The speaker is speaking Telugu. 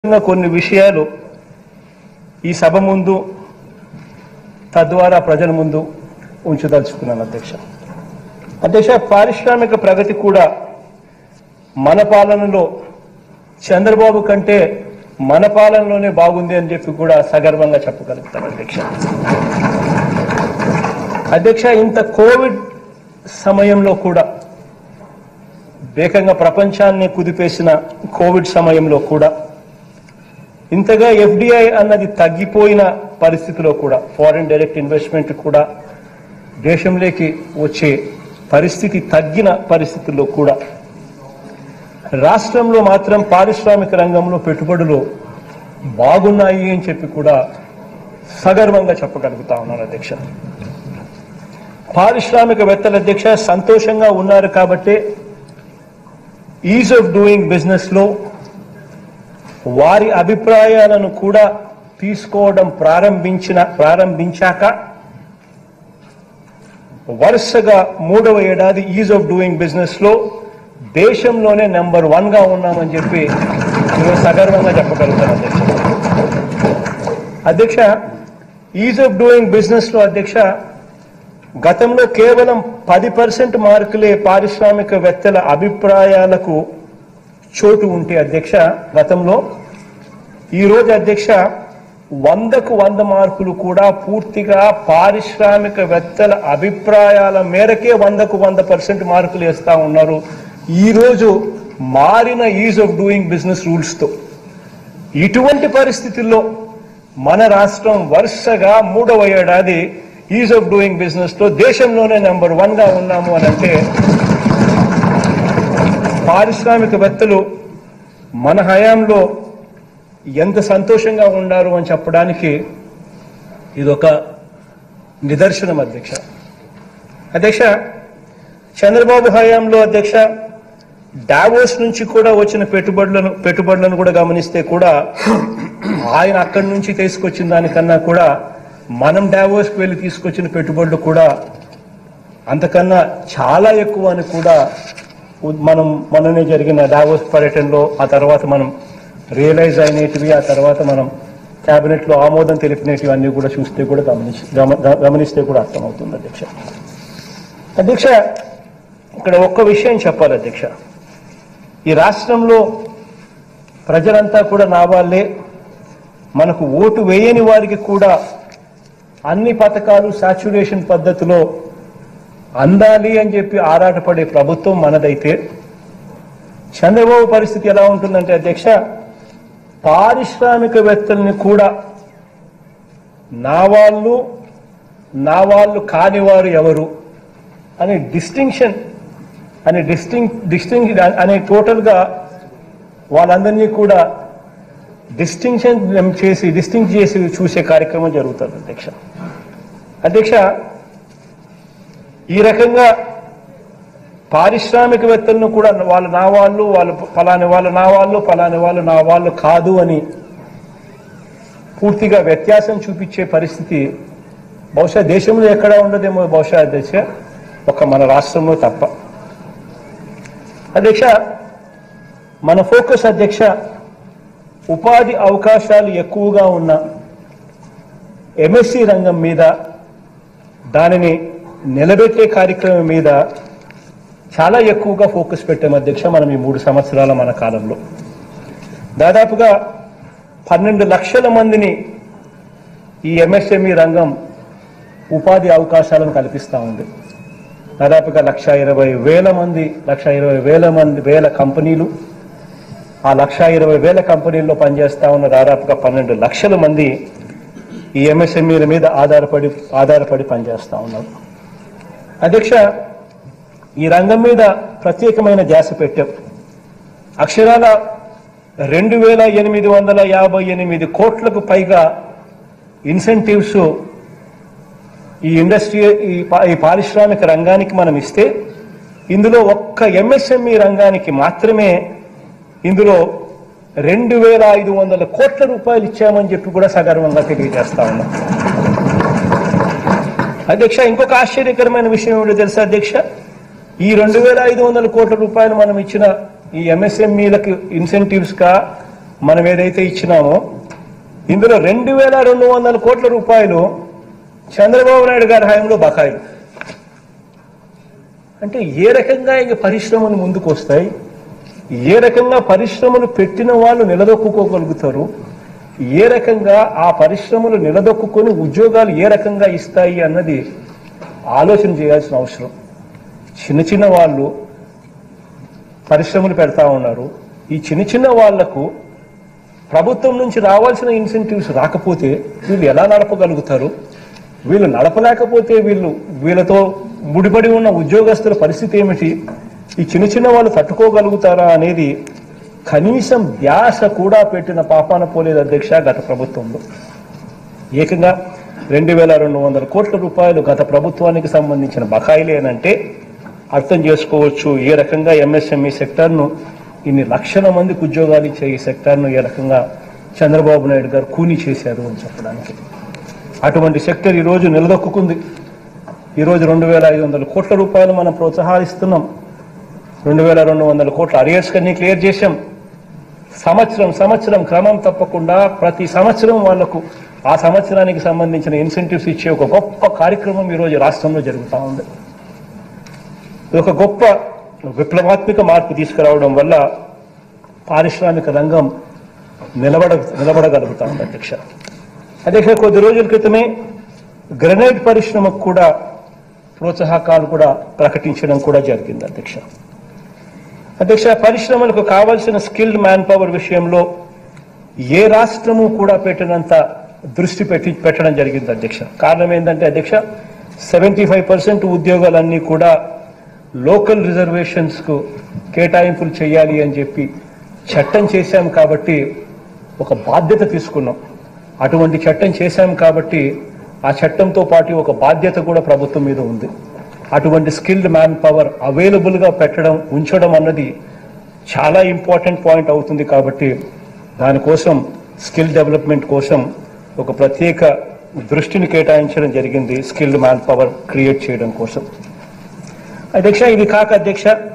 ముఖ్యంగా కొన్ని విషయాలు ఈ సభ ముందు తద్వారా ప్రజల ముందు ఉంచదలుచుకున్నాను అధ్యక్ష అధ్యక్ష పారిశ్రామిక ప్రగతి కూడా మన పాలనలో చంద్రబాబు కంటే మన పాలనలోనే బాగుంది అని చెప్పి కూడా సగర్వంగా చెప్పగలుగుతాను అధ్యక్ష అధ్యక్ష ఇంత కోవిడ్ సమయంలో కూడా వేగంగా ప్రపంచాన్ని కుదిపేసిన కోవిడ్ సమయంలో కూడా ఇంతగా ఎఫ్డిఐ అన్నది తగ్గిపోయిన పరిస్థితిలో కూడా ఫారిన్ డైరెక్ట్ ఇన్వెస్ట్మెంట్ కూడా దేశంలోకి వచ్చే పరిస్థితి తగ్గిన పరిస్థితుల్లో కూడా రాష్ట్రంలో మాత్రం పారిశ్రామిక రంగంలో పెట్టుబడులు బాగున్నాయి అని చెప్పి కూడా సగర్వంగా చెప్పగలుగుతా ఉన్నాను అధ్యక్ష పారిశ్రామికవేత్తల అధ్యక్ష సంతోషంగా ఉన్నారు కాబట్టే ఈజ్ ఆఫ్ డూయింగ్ బిజినెస్ లో వారి అభిప్రాయాలను కూడా తీసుకోవడం ప్రారంభించిన ప్రారంభించాక వరుసగా మూడవ ఏడాది ఈజ్ ఆఫ్ డూయింగ్ బిజినెస్ లో దేశంలోనే నెంబర్ వన్ గా ఉన్నామని చెప్పి నేను సగర్వంగా చెప్పగలుగుతాను అధ్యక్ష అధ్యక్ష ఈజ్ ఆఫ్ డూయింగ్ బిజినెస్ లో అధ్యక్ష గతంలో కేవలం పది పర్సెంట్ మార్కులే పారిశ్రామికవేత్తల అభిప్రాయాలకు చోటు ఉంటే అధ్యక్ష గతంలో ఈ రోజు అధ్యక్ష వందకు వంద మార్కులు కూడా పూర్తిగా పారిశ్రామికవేత్తల అభిప్రాయాల మేరకే వందకు వంద పర్సెంట్ మార్కులు వేస్తా ఉన్నారు ఈ రోజు మారిన ease of doing business rules తో ఇటువంటి పరిస్థితుల్లో మన రాష్ట్రం వరుసగా మూడవ ఏడాది ఈజ్ ఆఫ్ డూయింగ్ బిజినెస్ లో దేశంలోనే నెంబర్ వన్ గా ఉన్నాము అని అంటే పారిశ్రామికవేత్తలు మన హయాంలో ఎంత సంతోషంగా ఉన్నారు అని చెప్పడానికి ఇదొక నిదర్శనం అధ్యక్ష అధ్యక్ష చంద్రబాబు హయాంలో అధ్యక్ష డావోస్ నుంచి కూడా వచ్చిన పెట్టుబడులను పెట్టుబడులను కూడా గమనిస్తే కూడా ఆయన అక్కడి నుంచి తీసుకొచ్చిన దానికన్నా కూడా మనం డావోస్కి వెళ్ళి తీసుకొచ్చిన పెట్టుబడులు కూడా అంతకన్నా చాలా ఎక్కువ అని కూడా ఉ- మనం మననే జరిగిన డావోస్ పర్యటనలో ఆ తర్వాత మనం రియలైజ్ అయినటివి ఆ తర్వాత మనం కేబినెట్ లో ఆమోదం తెలిపినటివి అన్ని కూడా చూస్తే కూడా గమనించి గమ- గ- గమనిస్తే కూడా అర్థమవుతుంది అధ్యక్ష అధ్యక్ష ఇక్కడ ఒక్క విషయం చెప్పాలి అధ్యక్ష ఈ రాష్ట్రంలో ప్రజలంతా కూడా నా వాళ్ళే మనకు ఓటు వేయని వారికి కూడా అన్ని పథకాలు సాచ్యురేషన్ పద్ధతిలో అందాలి అని చెప్పి ఆరాటపడే ప్రభుత్వం మనదైతే చంద్రబాబు పరిస్థితి ఎలా ఉంటుందంటే అధ్యక్ష పారిశ్రామికవేత్తల్ని కూడా నా వాళ్ళు నా వాళ్ళు కాని వారు ఎవరు అనే డిస్టింక్షన్ అనే డిస్టింగ్ డిస్టింగ్ అనే టోటల్గా వాళ్ళందరినీ కూడా డిస్టింక్షన్ చేసి డిస్టింగ్ చేసి చూసే కార్యక్రమం జరుగుతుంది అధ్యక్ష అధ్యక్ష ఈ రకంగా పారిశ్రామికవేత్తలను కూడా వాళ్ళు నా వాళ్ళు వాళ్ళు ఫలాని వాళ్ళు నా వాళ్ళు ఫలాని వాళ్ళు నా వాళ్ళు కాదు అని పూర్తిగా వ్యత్యాసం చూపించే పరిస్థితి బహుశా దేశంలో ఎక్కడా ఉండదేమో బహుశా అధ్యక్ష ఒక మన రాష్ట్రంలో తప్ప అధ్యక్ష మన ఫోకస్ అధ్యక్ష ఉపాధి అవకాశాలు ఎక్కువగా ఉన్న ఎంఎస్సి రంగం మీద దానిని నిలబెట్టే కార్యక్రమం మీద చాలా ఎక్కువగా ఫోకస్ పెట్టాం అధ్యక్ష మనం ఈ మూడు సంవత్సరాల మన కాలంలో దాదాపుగా పన్నెండు లక్షల మందిని ఈ ఎంఎస్ఎంఈ రంగం ఉపాధి అవకాశాలను కల్పిస్తూ ఉంది దాదాపుగా లక్ష ఇరవై వేల మంది లక్ష ఇరవై వేల మంది వేల కంపెనీలు ఆ లక్ష ఇరవై వేల కంపెనీల్లో పనిచేస్తా ఉన్న దాదాపుగా పన్నెండు లక్షల మంది ఈ ఎంఎస్ఎంఈల మీద ఆధారపడి ఆధారపడి పనిచేస్తా ఉన్నారు అధ్యక్ష ఈ రంగం మీద ప్రత్యేకమైన ధ్యాస పెట్టాం అక్షరాల రెండు వేల ఎనిమిది వందల యాభై ఎనిమిది కోట్లకు పైగా ఇన్సెంటివ్స్ ఈ ఇండస్ట్రీ ఈ పా- ఈ పారిశ్రామిక రంగానికి మనం ఇస్తే ఇందులో ఒక్క ఎంఎస్ఎంఈ రంగానికి మాత్రమే ఇందులో రెండు వేల ఐదు వందల కోట్ల రూపాయలు ఇచ్చామని చెప్పి కూడా సగర్వంగా తెలియజేస్తా ఉన్నాం అధ్యక్ష ఇంకొక ఆశ్చర్యకరమైన విషయం ఏమిటో తెలుసా అధ్యక్ష ఈ రెండు వేల ఐదు వందల కోట్ల రూపాయలు మనం ఇచ్చిన ఈ ఎంఎస్ఎంఈలకు ఇన్సెంటివ్స్ గా మనం ఏదైతే ఇచ్చినామో ఇందులో రెండు వేల రెండు వందల కోట్ల రూపాయలు చంద్రబాబు నాయుడు గారి హయాంలో బకాయిలు అంటే ఏ రకంగా ఇంక పరిశ్రమలు ముందుకు వస్తాయి ఏ రకంగా పరిశ్రమలు పెట్టిన వాళ్ళు నిలదొక్కుకోగలుగుతారు ఏ రకంగా ఆ పరిశ్రమలు నిలదొక్కుకొని ఉద్యోగాలు ఏ రకంగా ఇస్తాయి అన్నది ఆలోచన చేయాల్సిన అవసరం చిన్న చిన్న వాళ్ళు పరిశ్రమలు పెడతా ఉన్నారు ఈ చిన్న చిన్న వాళ్లకు ప్రభుత్వం నుంచి రావాల్సిన ఇన్సెంటివ్స్ రాకపోతే వీళ్ళు ఎలా నడపగలుగుతారు వీళ్ళు నడపలేకపోతే వీళ్ళు వీళ్ళతో ముడిపడి ఉన్న ఉద్యోగస్తుల పరిస్థితి ఏమిటి ఈ చిన్న చిన్న వాళ్ళు తట్టుకోగలుగుతారా అనేది కనీసం ధ్యాస కూడా పెట్టిన పాపాన పోలేదు అధ్యక్ష గత ప్రభుత్వంలో ఏకంగా రెండు వేల రెండు వందల కోట్ల రూపాయలు గత ప్రభుత్వానికి సంబంధించిన బకాయిలేనంటే అర్థం చేసుకోవచ్చు ఏ రకంగా ఎంఎస్ఎంఈ సెక్టార్ను ఇన్ని లక్షల మందికి ఉద్యోగాలు ఇచ్చే ఈ సెక్టార్ను ఏ రకంగా చంద్రబాబు నాయుడు గారు కూని చేశారు అని చెప్పడానికి అటువంటి సెక్టర్ ఈ రోజు నిలదొక్కుంది ఈ రోజు రెండు వేల ఐదు వందల కోట్ల రూపాయలు మనం ప్రోత్సహిస్తున్నాం రెండు వేల రెండు వందల కోట్ల అరియర్స్ కన్నీ క్లియర్ చేశాం సంవత్సరం సంవత్సరం క్రమం తప్పకుండా ప్రతి సంవత్సరం వాళ్లకు ఆ సంవత్సరానికి సంబంధించిన ఇన్సెంటివ్స్ ఇచ్చే ఒక గొప్ప కార్యక్రమం ఈ రోజు రాష్ట్రంలో జరుగుతూ ఉంది ఇది ఒక గొప్ప విప్లవాత్మక మార్పు తీసుకురావడం వల్ల పారిశ్రామిక రంగం నిలబడ నిలబడగలుగుతా ఉంది అధ్యక్ష అధ్యక్ష కొద్ది రోజుల క్రితమే గ్రనైట్ పరిశ్రమకు కూడా ప్రోత్సాహకాలు కూడా ప్రకటించడం కూడా జరిగింది అధ్యక్ష అధ్యక్ష పరిశ్రమలకు కావాల్సిన స్కిల్డ్ మ్యాన్ పవర్ విషయంలో ఏ రాష్ట్రము కూడా పెట్టినంత దృష్టి పెట్టి పెట్టడం జరిగింది అధ్యక్ష కారణం ఏంటంటే అధ్యక్ష సెవెంటీ ఫైవ్ పర్సెంట్ ఉద్యోగాలన్నీ కూడా లోకల్ రిజర్వేషన్స్ కు కేటాయింపులు చేయాలి అని చెప్పి చట్టం చేశాం కాబట్టి ఒక బాధ్యత తీసుకున్నాం అటువంటి చట్టం చేశాం కాబట్టి ఆ చట్టంతో పాటు ఒక బాధ్యత కూడా ప్రభుత్వం మీద ఉంది అటువంటి స్కిల్డ్ మ్యాన్ పవర్ అవైలబుల్ గా పెట్టడం ఉంచడం అన్నది చాలా ఇంపార్టెంట్ పాయింట్ అవుతుంది కాబట్టి దానికోసం స్కిల్ డెవలప్మెంట్ కోసం ఒక ప్రత్యేక దృష్టిని కేటాయించడం జరిగింది స్కిల్డ్ మ్యాన్ పవర్ క్రియేట్ చేయడం కోసం అధ్యక్ష ఇది కాక అధ్యక్ష